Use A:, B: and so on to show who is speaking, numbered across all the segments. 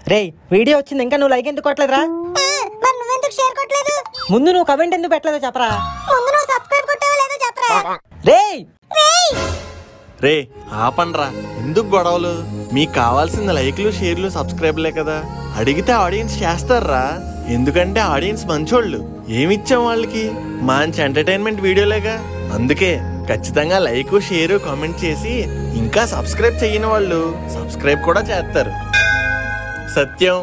A: రే video వచ్చింది ఇంకా నువ్వు లైక్ ఎందుకు కొట్టలేదురా
B: మరి నువ్వెందుకు షేర్ కొట్టలేదు
A: ముందు నువ్వు కమెంట్ ఎందుకు పెట్టలేదో చెప్పరా
B: ముందు నువ్వు సబ్స్క్రైబ్ కొట్టావో లేదో చెప్పరా
A: రే
C: రే ఆపండ్రా ఎందుకు గొడవలు మీకు కావాల్సిన లైక్లు షేర్లు సబ్స్క్రైబ్లే కదా అడిగితే ఆడియన్స్ చేస్తారా ఎందుకంటే ఆడియన్స్ మంచోళ్ళు ఏమిచ్చాం వాళ్ళకి మంచి ఎంటర్టైన్మెంట్ వీడియోలేగా అందుకే ఖచ్చితంగా లైక్ షేర్ కామెంట్ చేసి ఇంకా సబ్స్క్రైబ్ చేయని వాళ్ళు సబ్స్క్రైబ్ కూడా చేస్తారు సత్యం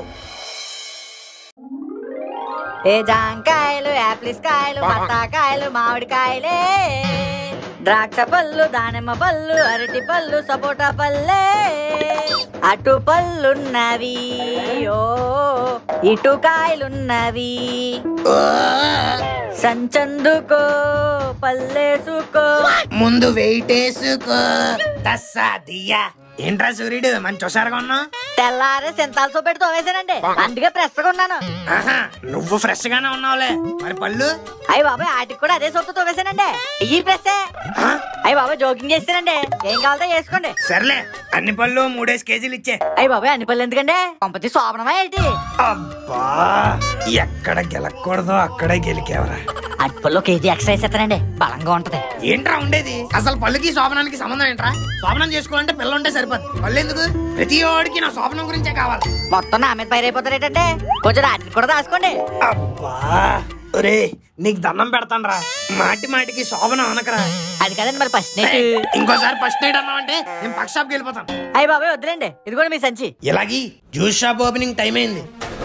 D: ఏ జాంకాయలు యాపిల్స్ కాయలు బత్తాకాయలు మామిడికాయలే ద్రాక్ష పళ్ళు దానిమ్మ పళ్ళు అరటి పళ్ళు సపోటా పల్లే అటు పళ్ళున్నవి ఓ ఇటు కాయలున్నవి సంచందుకో పల్లేసుకో
E: ముందు వెయిట్ వేసుకో తస్సా దియ్యా ఏంట్రా సూర్యుడు మంచి హుషారుగా ఉన్నావు
D: తెల్లారే సెంతాల్ సోపెట్టి తోవేశానండి అందుకే ప్రెస్గా ఉన్నాను
E: ఆహా నువ్వు ఫ్రెష్ గానే ఉన్నావులే మరి పళ్ళు
D: అయ్యి బాబాయ్ ఆటికి కూడా అదే సోపు తోవేశానండి ఈ ప్రెస్సే
E: ఆ?
D: అయ్యి బాబాయ్ జోకింగ్ చేస్తానండి ఏం కావాలో చేసుకోండి
E: సర్లే అన్ని పళ్ళు మూడేసి కేజీలు ఇచ్చే
D: అయ్యి బాబాయ్ అన్ని పళ్ళు ఎందుకండి పంపతి శోభనమా ఏంటి
E: అబ్బా ఎక్కడ గెలకూడదో అక్కడే గెలికేవరా
D: అట్టి పళ్ళు కేజీ ఎక్స్ట్రా వేసేస్తానండి బలంగా ఉంటది
E: ఏంట్రా ఉండేది అసలు పళ్ళుకి శోభనానికి సంబంధం ఏంట్రా శోభనం చేసుకోవాలంటే పిల్ల ఉంటే సరిపోదు పళ్ళు ఎందుకు ప్రతి వాడికి నా శోభనం గురించే కావాలి
D: మొత్తం నా మీద పైరైపోతారు ఏంటంటే కొంచెం రాత్రి కూడా దాచుకోండి
E: అబ్బా ఒరే నీకు దండం పెడతాను మాటి మాటికి శోభనం అనకరా
D: అది కదండి మరి ఫస్ట్ నైట్
E: ఇంకోసారి ఫస్ట్ నైట్ అన్నావంటే నేను పక్క షాప్కి వెళ్ళిపోతాను
D: అయ్యి బాబాయ్ వద్దులేండి ఇది కూడా మీ సంచి
E: ఇలాగి జ్యూస్ షాప్ ఓపెనింగ్ టైం అయింది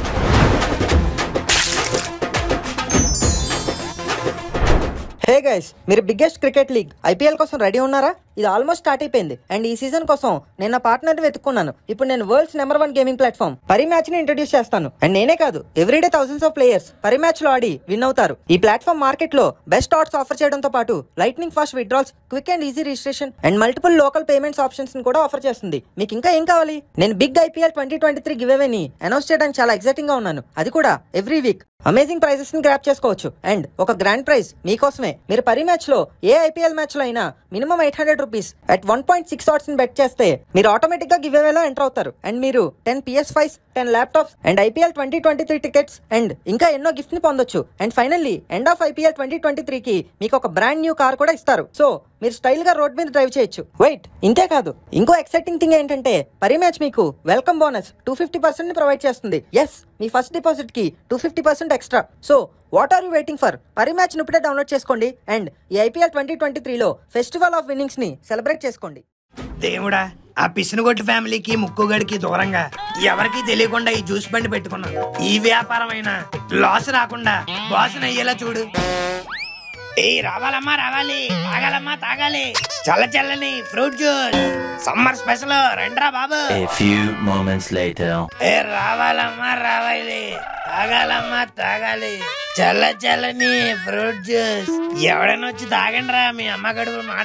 A: హే గైస్ మీరు బిగ్గెస్ట్ క్రికెట్ లీగ్ ఐపీఎల్ కోసం రెడీ ఉన్నారా ఇది ఆల్మోస్ట్ స్టార్ట్ అయిపోయింది అండ్ ఈ సీజన్ కోసం నేను నా పార్ట్నర్ వెతుక్కున్నాను ఇప్పుడు నేను world's number one gaming platform Parimatch ని ఇంట్రడ్యూస్ చేస్తాను అండ్ నేనే కాదు everyday thousands of players Parimatch లో ఆడి విన్ అవుతారు ఈ ప్లాట్ఫామ్ మార్కెట్ లో బెస్ట్ ఆర్డ్స్ ఆఫర్ చేయడంతో పాటు lightning fast withdrawals quick and easy registration and multiple local payments options ని కూడా ఆఫర్ చేస్తుంది మీకు ఇంకా ఏం కావాలి నేను big IPL twenty twenty three give ని అనౌన్స్ చేయడానికి చాలా ఎక్సైటింగ్ గా ఉన్నాను అది కూడా ఎవ్రీ వీక్ అమేజింగ్ ప్రైజెస్ ని గ్రాప్ చేసుకోవచ్చు అండ్ ఒక గ్రాండ్ ప్రైజ్ మీకోసమే మీరు పరి మ్యాచ్ లో ఏ ఐపీఎల్ మ్యాచ్ లో అయినా minimum eight hundred rupees at one point six odds ని బెట్ చేస్తే మీరు ఆటోమేటిక్ గా గివ్ లో ఎంటర్ అవుతారు అండ్ మీరు ten PS five ten laptops and IPL twenty twenty three tickets and ఇంకా ఎన్నో గిఫ్ట్ ని పొందొచ్చు and finally end of IPL twenty twenty three కి మీకు ఒక బ్రాండ్ న్యూ కార్ కూడా ఇస్తారు సో మీరు స్టైల్ గా రోడ్ మీద డ్రైవ్ చేయొచ్చు వెయిట్ ఇంతే కాదు ఇంకో ఎక్సైటింగ్ థింగ్ ఏంటంటే పరి మ్యాచ్ మీకు welcome bonus two fifty percent ని ప్రొవైడ్ చేస్తుంది ఎస్ మీ ఫస్ట్ డిపాజిట్ కి two fifty percent extra so what are you waiting for Parimatch ఇప్పుడే డౌన్లోడ్ చేసుకోండి అండ్ ఈ ఐపీఎల్ ట్వంటీ ట్వంటీ త్రీలో ఫెస్టివల్ ఆఫ్ విన్నింగ్స్ ని సెలబ్రేట్ చేసుకోండి
E: దేవుడా ఆ పిసినగొట్టు ఫ్యామిలీకి ముక్కుగడికి దూరంగా ఎవరికి తెలియకుండా ఈ జ్యూస్ బండి పెట్టుకున్నాం ఈ వ్యాపారం అయినా లాస్ రాకుండా బాసుని అయ్యేలా చూడు ఏ రావాలమ్మా రావాలి తాగాలమ్మా తాగాలి చల్ల చల్లని ఫ్రూట్ జ్యూస్ సమ్మర్ స్పెషల్ రండ్రా బాబు
F: A few moments later.
E: ఏ రావాలమ్మా రావాలి తాగాలమ్మా తాగాలి చల్ల చల్లని ఫ్రూట్ జ్యూస్ ఎవడైనా వచ్చి తాగండి రా మీ అమ్మ గడుపు మాడ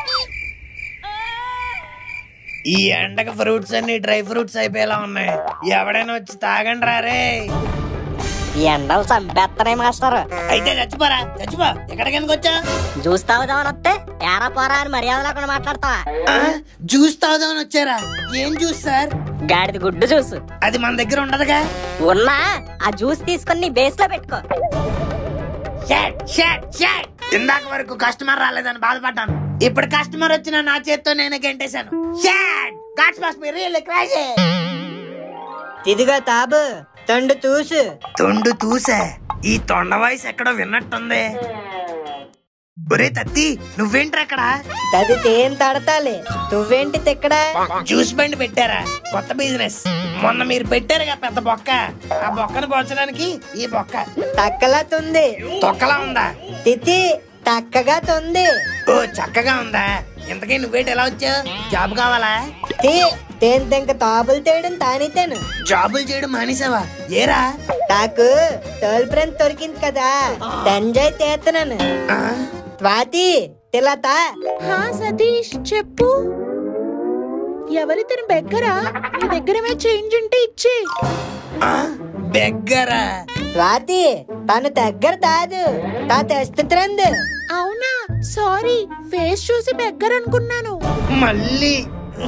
E: ఈ ఎండక ఫ్రూట్స్ అన్ని డ్రై ఫ్రూట్స్ అయిపోయేలా ఉన్నాయి ఎవడైనా వచ్చి తాగండి రా రే
D: ఈ ఎండలు చంపేస్తారే మాస్టర్
E: అయితే చచ్చిపోరా చచ్చిపో ఎక్కడికి ఎందుకు వచ్చా
D: జ్యూస్ తాగుదామని వస్తే ఏరా పోరా అని మర్యాద లేకుండా మాట్లాడతావా
E: జ్యూస్ తాగుదామని వచ్చారా ఏం జ్యూస్ సార్
D: గాడిది గుడ్డు జ్యూస్
E: అది మన దగ్గర ఉండదుగా
D: ఉన్నా ఆ జ్యూస్ తీసుకొని నీ బేస్ లో పెట్టుకో
E: షాట్ షాట్ షాట్ ఇందాక వరకు కస్టమర్ రాలేదని బాధపడ్డాను ఇప్పుడు కస్టమర్ వచ్చిన నా చేత్తో నేను గెంటేశాను shot gods must be really crazy
D: ఇదిగో తాబు తొండు తూసు
E: తొండు తూసే ఈ తొండ వాయిస్ ఎక్కడో విన్నట్టుంది ఒరే తత్తి నువ్వేంట్రా అక్కడ
D: అది తేం తడతాలి నువ్వేంటి తిక్కడా
E: జ్యూస్ బండి పెట్టారా కొత్త బిజినెస్ మొన్న మీరు పెట్టారుగా పెద్ద బొక్క ఆ బొక్కను పోల్చడానికి ఈ బొక్క
D: తక్కలా తుంది
E: తొక్కలా ఉందా
D: తితి తక్కగా తుంది
E: ఓ చక్కగా ఉందా ఇంతకీ నువ్వేంటి ఎలా వచ్చావు జాబ్ కావాలా
D: తీ తేన్ తెంక తాబులు తేయడం తానితేను
E: జాబులు చేయడం మానేసావా ఏరా
D: నాకు తోల్ ఫ్రెండ్ దొరికింది కదా ఎంజాయ్ చేస్తున్నాను
E: ఆ?
D: స్వాతి తిలత
B: హా సతీష్ చెప్పు ఎవరితను బెగ్గరా నీ దగ్గరమే చేంజ్ ఉంటే ఇచ్చే
E: ఆ? బెగ్గరా
D: స్వాతి తను దగ్గర తాదు తా తెస్తుంది
B: అవునా సారీ ఫేస్ చూసి బెగ్గర్ అనుకున్నాను
E: మళ్ళీ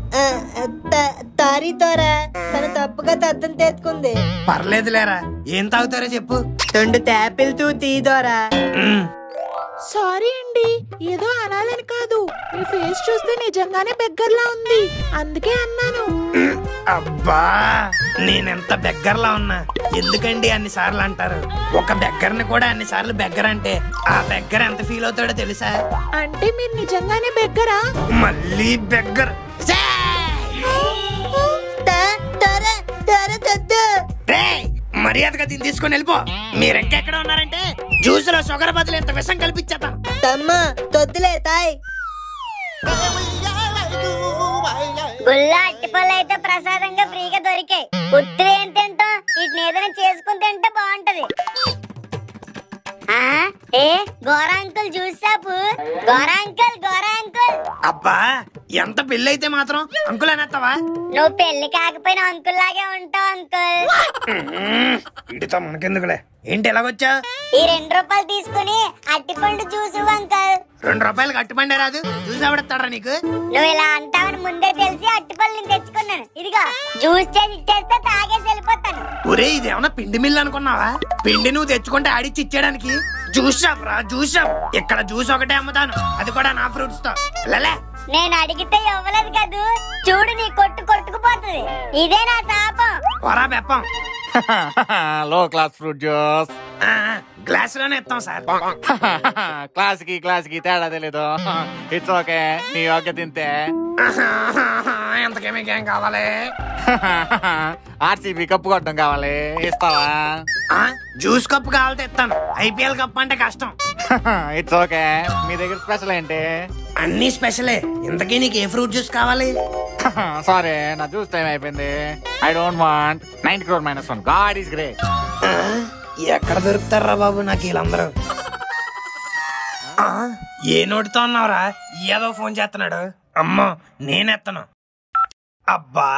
D: ఆ, త- తారీ తోరా తను తప్పుగా తద్దం తెచ్చుకుంది
E: పర్లేదు లేరా ఏం తాగుతారో చెప్పు
D: రెండు ట్యాపిల్ తూ తీ దోరా
E: మ్మ్.
B: సారీ అండి ఏదో అనాలని కాదు మీ ఫేస్ చూస్తే నిజంగానే బెగ్గర్లా ఉంది అందుకే అన్నాను
E: అబ్బా నేనెంత బెగ్గర్లా ఉన్నా ఎందుకండి అన్ని సార్లు అంటారు ఒక బెగ్గర్ని కూడా అన్ని సార్లు బెగ్గర్ అంటే ఆ బెగ్గర్ ఎంత ఫీల్ అవుతాడో తెలుసా
B: అంటే మీరు నిజంగానే బెగ్గరా
E: మళ్ళీ బెగ్గర్ ఛే!
D: తోరా తోరా తద్దు
E: రేయ్, మర్యాదగా దీన్ని తీసుకొని వెళ్ళిపో మీరు ఇంకెక్కడ ఉన్నారంటే జ్యూస్ లో షుగర్ బదులు ఇంత విషం కల్పించేస్తాను
D: తమ్మ తొద్దులే తాయ్
G: గుళ్ళో అట్టిపళ్ళు అయితే ప్రసాదంగా ఫ్రీగా దొరికాయి ఉత్తిరి ఏం తింటాం వీటిని ఏదైనా చేసుకుని తింటే బాగుంటది ఆ ఏ గోరా అంకుల్ జ్యూస్ షాపు గోరా అంకుల్ గోరా అంకుల్
E: అబ్బా ఎంత పెళ్ళి అయితే మాత్రం అంకుల్ అనేస్తావా
G: నువ్వు పెళ్లి కాకపోయినా అంకుల్ లాగే ఉంటావు అంకుల్
E: వీడితో మనకెందుకులే ఏంటి ఎలాగొచ్చా
G: ఈ రెండు రూపాయలు తీసుకుని అట్టిపండు జ్యూస్ ఇవ్వు అంకుల్
E: రెండు రూపాయలు కట్టుబండే రాదు చూసి ఆవిడతాడా నీకు
G: నువ్వు ఇలా అంటావని ముందే తెలిసి అట్టిపళ్ళు నేను తెచ్చుకున్నాను ఇదిగో జ్యూస్ చేసి ఇచ్చేస్తే తాగేసి వెళ్ళిపోతాను
E: ఒరే ఇదేమన్నా పిండి మిల్లు అనుకున్నావా పిండి నువ్వు తెచ్చుకుంటే ఆడిచ్చి ఇచ్చేయడానికి జ్యూస్ షాప్ రా జ్యూస్ షాప్ ఇక్కడ జ్యూస్ ఒకటే అమ్ముతాను అది కూడా నా ఫ్రూట్స్ తో లలే
G: నేను అడిగితే ఇవ్వలేదు కదూ చూడు నీ కొట్టు కొట్టుకుపోతుంది ఇదే నా శాపం
E: వరా బెప్పం
H: లో క్లాస్ ఫ్రూట్ జ్యూస్
E: ఆ, గ్లాస్ లోనే ఇస్తాం సార్
H: క్లాస్ కి క్లాస్ కి తేడా తెలీదు ఇట్స్ ఓకే నీ యోగ్య తింటే
E: ఎంతకేమీ ఏం కావాలి
H: ఆర్సీబీ కప్పు కొట్టడం కావాలి ఇస్తావా
E: ఆ, జ్యూస్ కప్ కావాలితే ఇస్తాను ఐపీఎల్ కప్ అంటే కష్టం
H: ఇట్స్ ఓకే మీ దగ్గర స్పెషల్ ఏంటి
E: అన్ని స్పెషలే ఇంతకీ నీకు ఏ ఫ్రూట్ జ్యూస్ కావాలి
H: సారీ నా జ్యూస్ టైం అయిపోయింది I don't want nine crore minus one God is great
E: ఆ, ఎక్కడ దొరుకుతారా బాబు నాకు వీళ్ళందరూ ఆ, ఏ నోటితో అన్నావురా ఏదో ఫోన్ చేస్తున్నాడు అమ్మో నేనెత్తను అబ్బా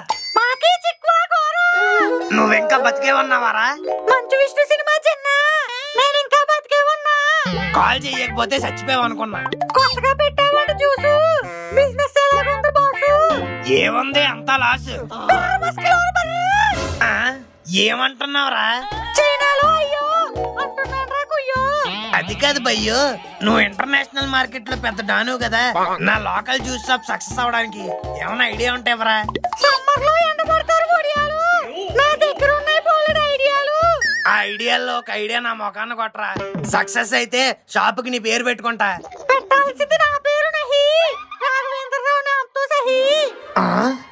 E: నువ్వింకా బతికే ఉన్నావారా
B: మంచు విష్ణు సినిమా చిన్న నేను ఇంకా బతికే ఉన్నా
E: కాల్ చేయకపోతే చచ్చిపోయావు అనుకున్నా
B: కొత్తగా పెట్టాలంట జ్యూసు బిజినెస్ ఎలాగుంది బాసు
E: ఏముంది అంతా లాస్ ఆ, ఏమంటున్నావురా
B: చైనాలో అయ్యో అంటున్నాను రా కుయ్యో
E: అది కాదు భయ్యో నువ్వు ఇంటర్నేషనల్ మార్కెట్ లో పెద్ద డాను కదా నా లోకల్ జ్యూస్ షాప్ సక్సెస్ అవడానికి ఏమైనా ఐడియా ఉంటాయవరా
B: సమ్మర్ లో ఎండ పడతారు ఒడియాలు నా దగ్గర ఉన్నాయి పోలెడు ఐడియాలు
E: ఆ ఐడియాల్లో ఒక ఐడియా నా మొఖాన్ని కొట్టరా సక్సెస్ అయితే షాప్ కి నీ పేరు పెట్టుకుంటా
B: పెట్టాల్సింది నా పేరు నహి రాఘవేంద్రరావు నాతో సహి
E: ఆ?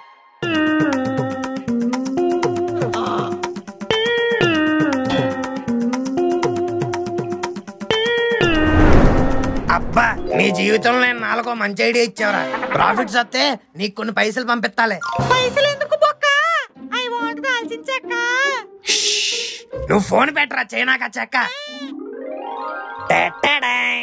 E: అబ్బా నీ జీవితంలో నేను నాలుగో మంచి ఐడియా ఇచ్చావురా ప్రాఫిట్స్ వస్తే నీకు కొన్ని పైసలు పంపిస్తాలే
B: పైసలు ఎందుకు బొక్క ఐ వాంట్ దాల్చిన చెక్క
E: నువ్వు ఫోన్ పెట్టరా చైనాక చెక్క టెట్టడాయ్.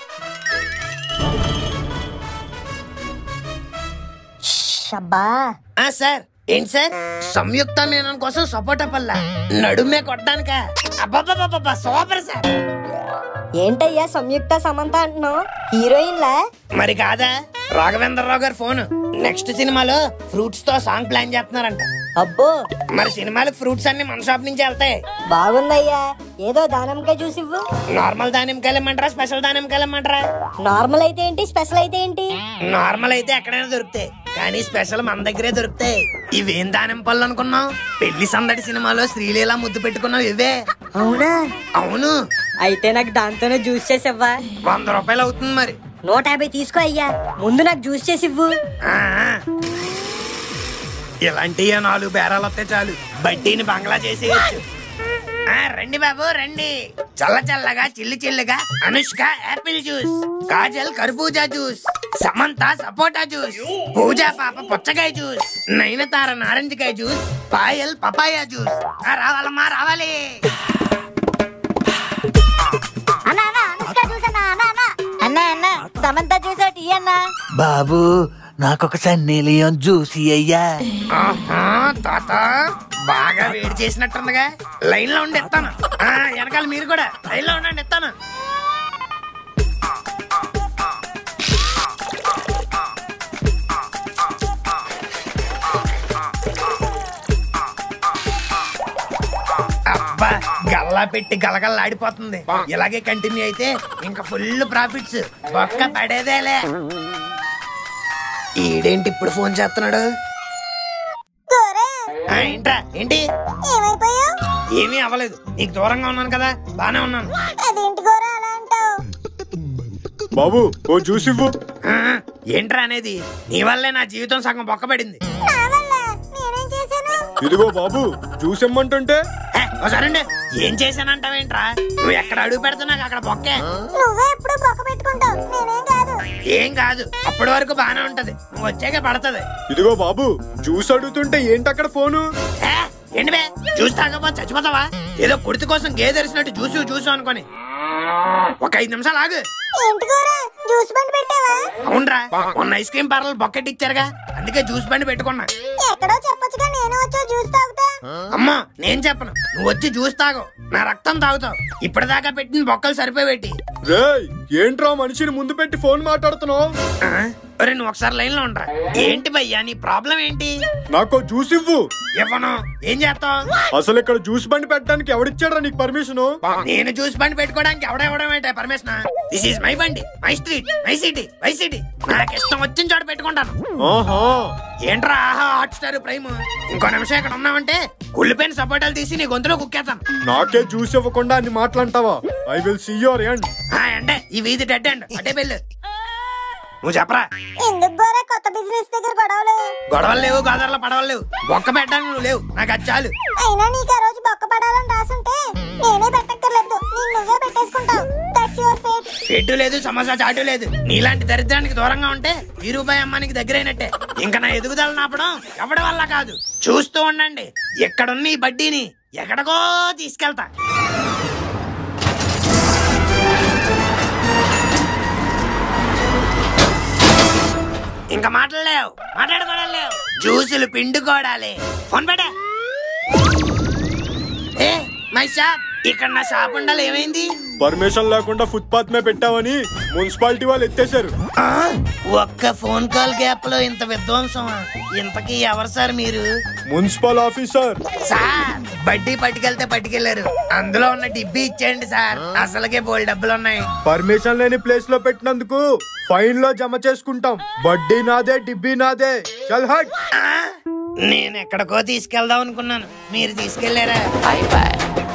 G: అబ్బా
E: ఆ సార్ ఏంటి సార్ సంయుక్త మీనన్ కోసం సపోటా పల్ల నడుమే కొట్టడానిక అబ్బాబాబాబా సూపర్ సార్
D: ఏంటయ్యా సంయుక్త సమంత అంటున్నావు హీరోయిన్లా
E: మరి కాదా రాఘవేంద్రరావు గారి ఫోన్ నెక్స్ట్ సినిమాలో ఫ్రూట్స్ తో సాంగ్ ప్లాన్ చేస్తున్నారంట
D: అబ్బో
E: మరి సినిమాలకు ఫ్రూట్స్ అన్ని మన షాప్ నుంచి వెళ్తాయి
D: బాగుందయ్యా ఏదో దానంకాయ చూసి ఇవ్వు
E: నార్మల్ దానిమ్మకాయలు ఇమ్మంటారా స్పెషల్ దానిమ్మకాయలు ఇమ్మంటారా
D: నార్మల్ అయితే ఏంటి స్పెషల్ అయితే ఏంటి
E: నార్మల్ అయితే ఎక్కడైనా దొరుకుతాయి కానీ స్పెషల్ మన దగ్గరే దొరుకుతాయి ఇవేం దానిమ్మ పళ్ళు అనుకున్నావు పెళ్లి సందడి సినిమాలో శ్రీలీల ముద్దు పెట్టుకున్నావు ఇవే
D: అవునా
E: అవును
D: అయితే నాకు దాంతోనే జ్యూస్ చేసి ఇవ్వా
E: వంద రూపాయలు అవుతుంది మరి
D: నూట యాభై తీసుకో అయ్యా ముందు నాకు జ్యూస్ చేసి ఇవ్వు
E: ఆ, ఇలాంటి నాలుగు బేరాలు వస్తే చాలు బడ్డీని బంగ్లా చేసేయచ్చు ఆ, రండి బాబు రండి చల్ల చల్లగా చిల్లి చిల్లిగా అనుష్క యాపిల్ జ్యూస్ కాజల్ కర్బూజా జ్యూస్ సమంత సపోటా జ్యూస్ పూజా పాప పుచ్చకాయ జ్యూస్ నయనతార నారింజకాయ జ్యూస్ పాయల్ పపాయ జ్యూస్ ఆ, రావాలమ్మా రావాలి
G: అన్నా అన్నా అనుష్క చూసన్నా అన్నా అన్నా అన్నా అన్నా సమంత చూసా టీ అన్నా
I: బాబు నాకొక సన్నీ లియోన్ జ్యూసీ అయ్యా
E: ఆహా, తాత బాగా వేడి చేసినట్టుందిగా లైన్ లో ఉండి ఇస్తాను ఆ, వెనకాల మీరు కూడా లైన్ లో ఉండండి ఇస్తాను అబ్బా గల్లా పెట్టి గలగల్లాడిపోతుంది ఇలాగే కంటిన్యూ అయితే ఇంకా ఫుల్ ప్రాఫిట్స్ ఒక్క పడేదేలే ఈడేంటి ఇప్పుడు ఫోన్ చేస్తున్నాడు ఆ, ఏంట్రా ఏంటి
G: ఏమైపోయావు
E: ఏమీ అవ్వలేదు నీకు దూరంగా ఉన్నాను కదా బానే ఉన్నాను
G: అదేంటి గోరా అలా అంటావు
C: బాబు ఓ జ్యూస్ ఇవ్వు
E: ఆ, ఏంట్రా అనేది నీ వల్లే నా జీవితం సగం బొక్కబడింది
G: నా వల్ల నేనేం చేశాను
C: ఇదిగో బాబు జ్యూస్ ఇమ్మంటుంటే
E: ఏ, ఒకసారి ఏం చేశానంటావేంట్రా నువ్వు ఎక్కడ అడుగు పెడుతున్నావు అక్కడ బొక్కే
G: నువ్వే ఎప్పుడు బొక్క పెట్టుకుంటావు నేనేం కాదు
E: ఏం కాదు అప్పటి వరకు బానే ఉంటది నువ్వు వచ్చాక పడతది
C: ఇదిగో బాబు జ్యూస్ అడుగుతుంటే ఏంటి అక్కడ ఫోను
E: ఏ, ఏంటి బే జ్యూస్ తాగకపోతే చచ్చిపోతావా ఏదో కుడితి కోసం గేదెరిసినట్టు చూసు చూసు అనుకొని ఒక ఐదు నిమిషాలు ఆగు
G: ఏంటి గోరా జ్యూస్ బండి పెట్టావా
E: అవునరా మొన్న ఐస్ క్రీమ్ పార్లర్ బొక్కెట్ ఇచ్చారుగా అందుకే జ్యూస్ బండి పెట్టుకున్నా
G: ఎక్కడో చెప్పొచ్చుగా నేను వచ్చా జ్యూస్ తాగుతా
E: అమ్మా నేను చెప్పను నువ్వు వచ్చి జ్యూస్ తాగు నా రక్తం తాగుతావు ఇప్పటిదాకా పెట్టిన బొక్కలు సరిపోయి
C: రేయ్ ఏంట్రా మనిషిని ముందు పెట్టి ఫోన్ మాట్లాడుతున్నావు
E: ఒరే నువ్వు ఒకసారి లైన్ లో ఉండరా ఏంటి భయ్యా నీ ప్రాబ్లం ఏంటి
C: నాకు జ్యూస్ ఇవ్వు
E: ఇవ్వను ఏం చేస్తావు
C: అసలు ఇక్కడ జ్యూస్ బండి పెట్టడానికి ఎవడిచ్చాడా నీకు పర్మిషన్
E: నేను జ్యూస్ బండి పెట్టుకోవడానికి ఎవడెవడం ఏంటే పరమేశ్వర దిస్ ఈస్ మై బండి my street my city my city నాకు ఇష్టం వచ్చిన చోట పెట్టుకుంటాను
C: ఆహా
E: ఏంట్రా ఆహా హాట్ స్టార్ ప్రైమ్ ఇంకో నిమిషం ఇక్కడ ఉన్నావంటే కుళ్ళిపోయిన సపోటాలు తీసి నీ గొంతులో కుక్కేస్తాను
C: నాకే జ్యూస్ ఇవ్వకుండా అన్ని మాటలంటావా I will see your end
E: ఆ, అంటే ఈ వీధి డెడ్ అండ్ అటే పెళ్ళు నువ్వు చెప్పరా
G: ఎందుకు గోరా కొత్త బిజినెస్ దగ్గర గొడవలు
E: గొడవలు లేవు గోదావరిలో పడవలు లేవు బొక్క పెట్టడానికి నువ్వు లేవు నాకు అది చాలు
G: అయినా నీకు ఆ రోజు బొక్క పడాలని రాసుంటే నేనే పెట్టక్కర్లేదు నేను నువ్వే పెట్టేసుకుంటావు దట్స్ యువర్ ఫేట్
E: చెట్టు లేదు సమోసా చాటు లేదు నీలాంటి దరిద్రానికి దూరంగా ఉంటే ఈ రూపాయి అమ్మానికి దగ్గరైనట్టే ఇంకా నా ఎదుగుదల నాపడం ఎవడి వల్ల కాదు చూస్తూ ఉండండి ఎక్కడున్న ఈ బడ్డీని ఎక్కడికో తీసుకెళ్తా ఇంకా మాట్లాడలేవు మాట్లాడుకోవడం లేవు జ్యూసులు పిండుకోవడాలి ఫోన్ పెట్టా ఏ మై షాప్ ఇక్కడ నా షాప్ ఉండాలి ఏమైంది
C: పర్మిషన్ లేకుండా ఫుట్పాత్ మీద పెట్టావని మున్సిపాలిటీ వాళ్ళు ఎత్తేశారు
E: ఆ, ఒక్క ఫోన్ కాల్ గ్యాప్ లో ఇంత విధ్వంసమా ఇంతకీ ఎవరు సార్ మీరు
C: మున్సిపల్ ఆఫీసర్
E: సార్ బడ్డీ పట్టుకెళ్తే పట్టుకెళ్లారు అందులో ఉన్న డిబ్బీ ఇచ్చేయండి సార్ అసలుకే బోల్ డబ్బులు ఉన్నాయి
C: పర్మిషన్ లేని ప్లేస్ లో పెట్టినందుకు ఫైన్ లో జమ చేసుకుంటాం వడ్డీ నాదే డిబ్బీ నాదే చల్ హట్
E: ఆ, నేను ఎక్కడికో తీసుకెళ్దాం అనుకున్నాను మీరు తీసుకెళ్లారా